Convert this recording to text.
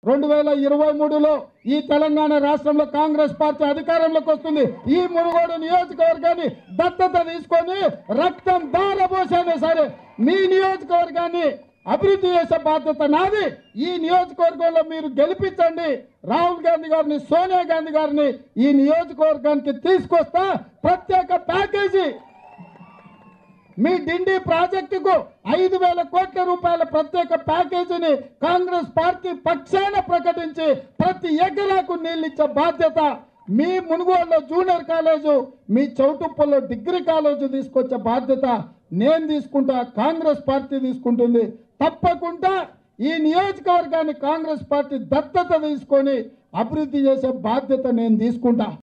రెండు వేల ఇరవై మూడులో ఈ తెలంగాణ రాష్ట్రంలో కాంగ్రెస్ పార్టీ అధికారంలోకి వస్తుంది ఈ మునుగోడు నియోజకవర్గాన్ని దత్తత తీసుకొని రక్తం దారబోసైనా సరే మీ నియోజకవర్గాన్ని అభివృద్ధి చేసే బాధ్యత నాది ఈ నియోజకవర్గంలో మీరు గెలిపించండి రాహుల్ గాంధీ గారిని సోనియా గాంధీ గారిని ఈ నియోజకవర్గానికి తీసుకొస్తా ప్రత్యేక ప్యాకేజీ మీ డిండి ప్రాజెక్టుకు ఐదు వేల కోట్ల రూపాయల ప్రత్యేక ప్యాకేజీని కాంగ్రెస్ పార్టీ పక్షాన ప్రకటించి ప్రతి ఎకరాకు నీళ్ళిచ్చే బాధ్యత మీ మునుగోడులో జూనియర్ కాలేజు మీ చౌటుప్పల్లో డిగ్రీ కాలేజు తీసుకొచ్చే బాధ్యత నేను తీసుకుంటా కాంగ్రెస్ పార్టీ తీసుకుంటుంది తప్పకుండా ఈ నియోజకవర్గాన్ని కాంగ్రెస్ పార్టీ దత్తత తీసుకొని అభివృద్ధి చేసే బాధ్యత నేను తీసుకుంటా